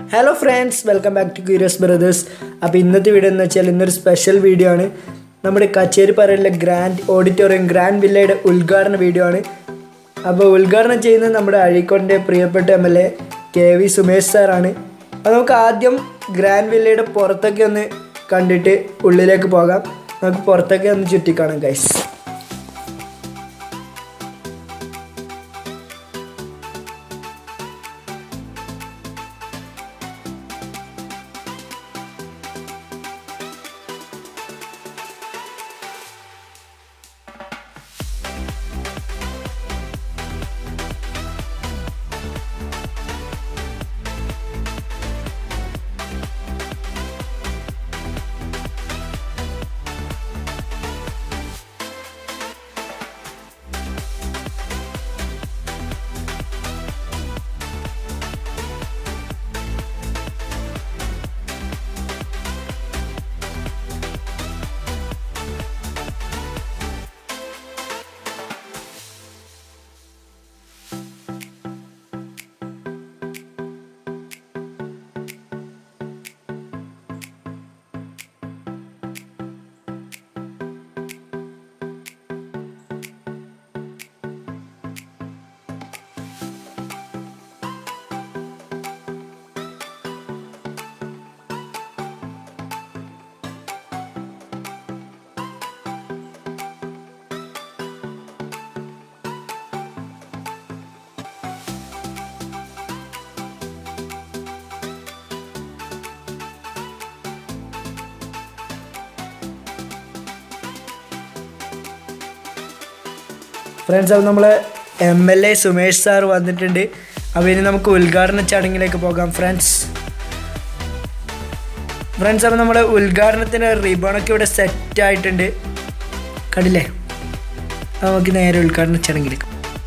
hello friends welcome back to Curious Brothers അപ്പോൾ ഇന്നത്തെ video എന്ന് വെച്ചാൽ ഇന്നൊരു സ്പെഷ്യൽ വീഡിയോ ആണ് നമ്മുടെ കച്ചേരിപ്പാറയിലെ ഗ്രാൻഡ് ഓഡിറ്റോറിയം ഗ്രാൻഡ് വില്ലയുടെ ഉദ്ഘാടന വീഡിയോ ആണ് അപ്പോൾ ഉദ്ഘാടനം ചെയ്യുന്നത് നമ്മുടെ അഴീക്കോടിൻ്റെ പ്രിയപ്പെട്ട M L A K V Sumesh സാറാണ് അപ്പോൾ നമുക്ക് ആദ്യം ഗ്രാൻഡ് വില്ലയുടെ പുറത്തൊക്കെ ഒന്ന് കണ്ടിട്ട് ഉള്ളിലേക്ക് പോകാം നമുക്ക് പുറത്തൊക്കെ ഒന്ന് ചുറ്റിക്കാണാം ഗൈസ് ഫ്രണ്ട്സ് അപ്പോൾ നമ്മൾ M L A Sumesh sir വന്നിട്ടുണ്ട് അപ്പോൾ ഇനി നമുക്ക് ഉദ്ഘാടന ചടങ്ങിലേക്ക് പോകാം ഫ്രണ്ട്സ് ഫ്രണ്ട്സ് അപ്പോൾ നമ്മുടെ ഉദ്ഘാടനത്തിന് റിബണൊക്കെ ഇവിടെ സെറ്റ് ആയിട്ടുണ്ട് കണ്ടില്ലേ അപ്പോൾ നമുക്ക് നേരെ ഉദ്ഘാടന ചടങ്ങിലേക്ക്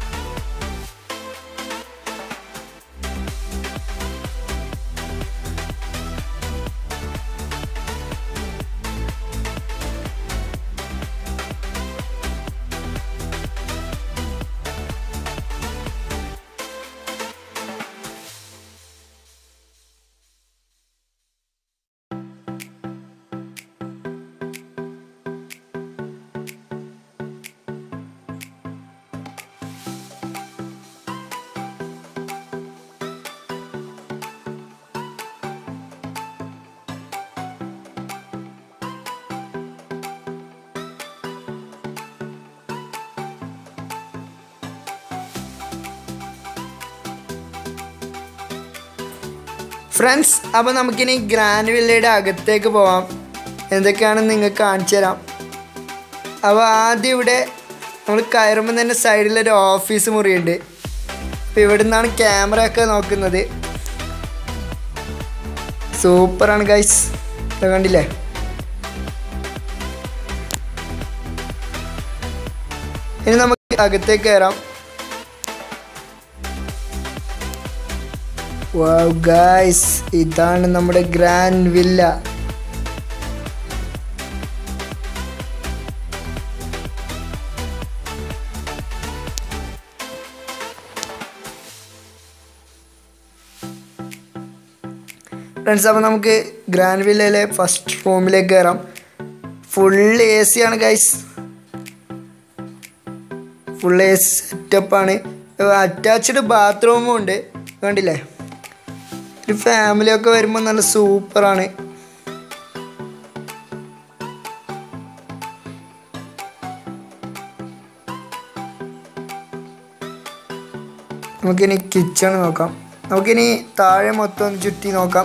ഫ്രണ്ട്സ് അപ്പോൾ നമുക്കിനി ഗ്രാൻഡ് വില്ലയുടെ അകത്തേക്ക് പോവാം എന്തൊക്കെയാണെന്ന് നിങ്ങൾക്ക് കാണിച്ചു തരാം അപ്പോൾ ആദ്യം ഇവിടെ നമ്മൾ കയറുമ്പോൾ തന്നെ സൈഡിലൊരു ഓഫീസ് മുറിയുണ്ട് അപ്പോൾ ഇവിടെ നിന്നാണ് ക്യാമറ ഒക്കെ നോക്കുന്നത് സൂപ്പറാണ് ഗൈസ് കണ്ടില്ലേ ഇനി നമുക്ക് അകത്തേക്ക് കയറാം വാവ് ഗൈസ് ഇതാണ് നമ്മുടെ ഗ്രാൻഡ് വില്ല ഫ്രണ്ട്സ് അപ്പോൾ നമുക്ക് ഗ്രാൻഡ് വില്ലയിലെ ഫസ്റ്റ് റൂമിലേക്ക് കയറാം ഫുൾ എ സി ആണ് ഗൈസ് ഫുൾ എ സി സെറ്റപ്പാണ് അറ്റാച്ച്ഡ് ബാത്റൂമും ഉണ്ട് കണ്ടില്ലേ ഒരു ഫാമിലിയൊക്കെ വരുമ്പോൾ നല്ല സൂപ്പറാണ് നമുക്കിനി കിച്ചൺ നോക്കാം നമുക്കിനി താഴെ മൊത്തം ഒന്ന് ചുറ്റി നോക്കാം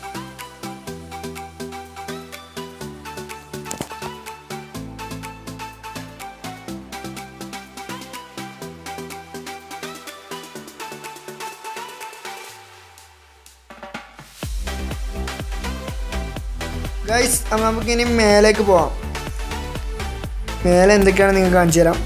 ഗൈസ് അപ്പം നമുക്കിനി മേലേക്ക് പോവാം മേലെ എന്തൊക്കെയാണ് നിങ്ങൾക്ക് കാണിച്ചു തരാം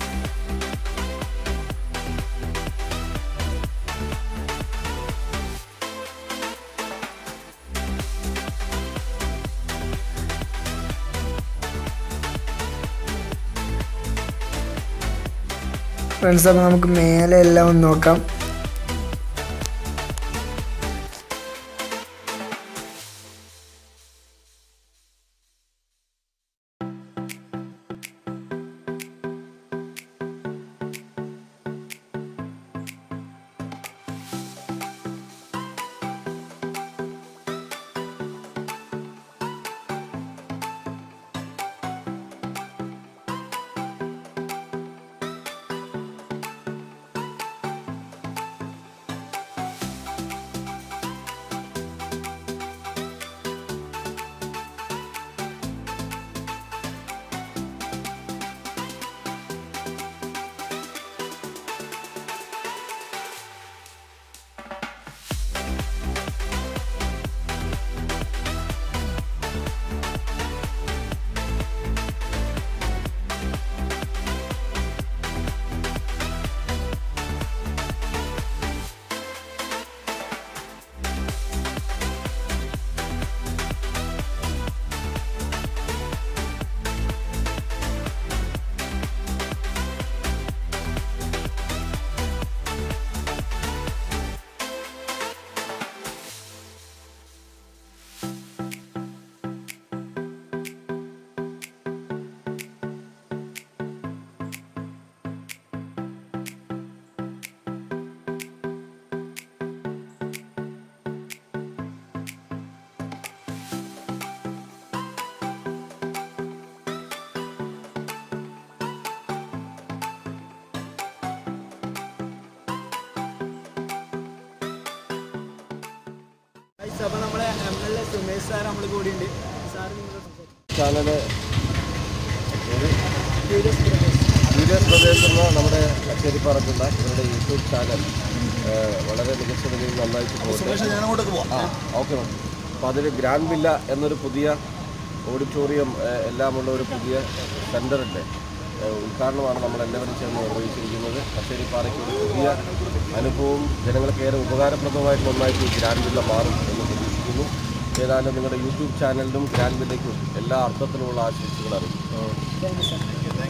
ഫ്രണ്ട്സ് അപ്പോൾ നമുക്ക് മേലെ എല്ലാം ഒന്ന് നോക്കാം അപ്പോൾ നമ്മളെ M L A Sumesh sir നമ്മൾ കൂടി ഉണ്ട് സാർ നിങ്ങൾ channel Julius Brothers Julius Brothers എന്ന നമ്മുടെ കച്ചേരിപ്പാറക്കുള്ള ഇവരുടെ യൂട്യൂബ് ചാനൽ ഏഹ്, വളരെ മികച്ച നിലയിൽ നന്നായിട്ട് പോകുന്നുണ്ട് ആ ഓക്കെ അപ്പോൾ അതിൽ ഗ്രാൻഡ് വില്ല എന്നൊരു പുതിയ ഓഡിറ്റോറിയം ഏഹ്, എല്ലാമുള്ള ഒരു പുതിയ സെൻ്ററിൻ്റെ ഉദ്ഘാടനമാണ് നമ്മളെല്ലാവരും ചേർന്ന് നിർവഹിച്ചിരിക്കുന്നത് കച്ചേരിപ്പാറയ്ക്ക് ഒരു പുതിയ അനുഭവവും ജനങ്ങൾക്ക് ഏറെ ഉപകാരപ്രദമായിട്ടുള്ള ഒന്നായിട്ട് ഈ ഗ്രാൻഡ് വില്ല മാറും എന്ന് പ്രതീക്ഷിക്കുന്നു ഏതായാലും നിങ്ങളുടെ യൂട്യൂബ് ചാനലിനും ഗ്രാൻഡ് വില്ലയ്ക്കും എല്ലാ അർത്ഥത്തിലുമുള്ള ആശംസകൾ അറിയിക്കുന്നു താങ്ക് യു സാർ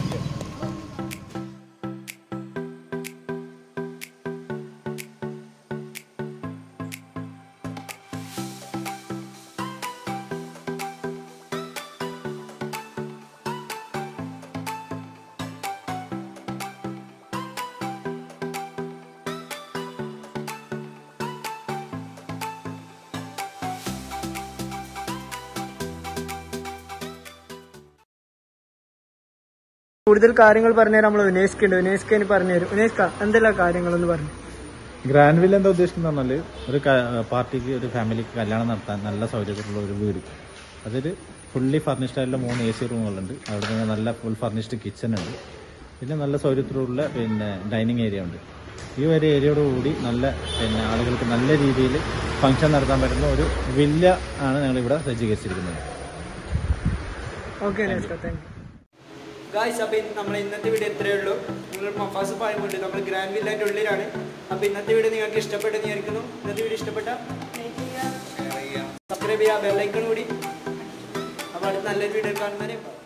കൂടുതൽ കാര്യങ്ങൾ പറഞ്ഞുതരാൻ നമ്മൾ വിനേഷ്ക ഉണ്ട് വിനേഷ്ക ഇനി പറഞ്ഞുതരും വിനേഷ്ക എന്തെല്ലാം കാര്യങ്ങളെന്ന് പറഞ്ഞു ഗ്രാൻഡ് വില്ല എന്താ ഉദ്ദേശിക്കുന്നത് പറഞ്ഞാൽ ഒരു ക- പാർട്ടിക്ക് ഒരു ഫാമിലിക്ക് കല്യാണം നടത്താൻ നല്ല സൗകര്യത്തിലുള്ള ഒരു വീട് അതിൽ ഫുള്ളി ഫർണിഷ്ഡ് ആയിട്ടുള്ള മൂന്ന് എ സി റൂമുകളുണ്ട് അവിടെ നിന്ന് നല്ല ഫുൾ ഫർണിഷ്ഡ് കിച്ചൺ ഉണ്ട് പിന്നെ നല്ല സൗകര്യത്തിലുള്ള പിന്നെ ഡൈനിങ് ഏരിയ ഉണ്ട് ഈ ഒരു ഏരിയയോടുകൂടി നല്ല പിന്നെ ആളുകൾക്ക് നല്ല രീതിയിൽ ഫംഗ്ഷൻ നടത്താൻ പറ്റുന്ന ഒരു വില്ല ആണ് ഞങ്ങളിവിടെ സജ്ജീകരിച്ചിരിക്കുന്നത് ഓക്കെ വിനേഷ്ക താങ്ക് യു ഗായ്സ് അപ്പോൾ നമ്മൾ ഇന്നത്തെ വീഡിയോ ഇത്രയേ ഉള്ളൂ നിങ്ങൾ മഫാസ് പറയുന്നുണ്ട് നമ്മൾ ഗ്രാൻഡ് വില്ലേൻ്റെ ഉള്ളിലാണ് അപ്പോൾ ഇന്നത്തെ വീഡിയോ നിങ്ങൾക്ക് ഇഷ്ടപ്പെട്ടെന്ന് വിചാരിക്കുന്നു ഇന്നത്തെ വീഡിയോ ഇഷ്ടപ്പെട്ട സബ്സ്ക്രൈബ് ചെയ്യുക ബെല്ലൈക്കൺ കൂടി അപ്പോൾ അടുത്ത നല്ലൊരു വീഡിയോ കാണുന്നവരെ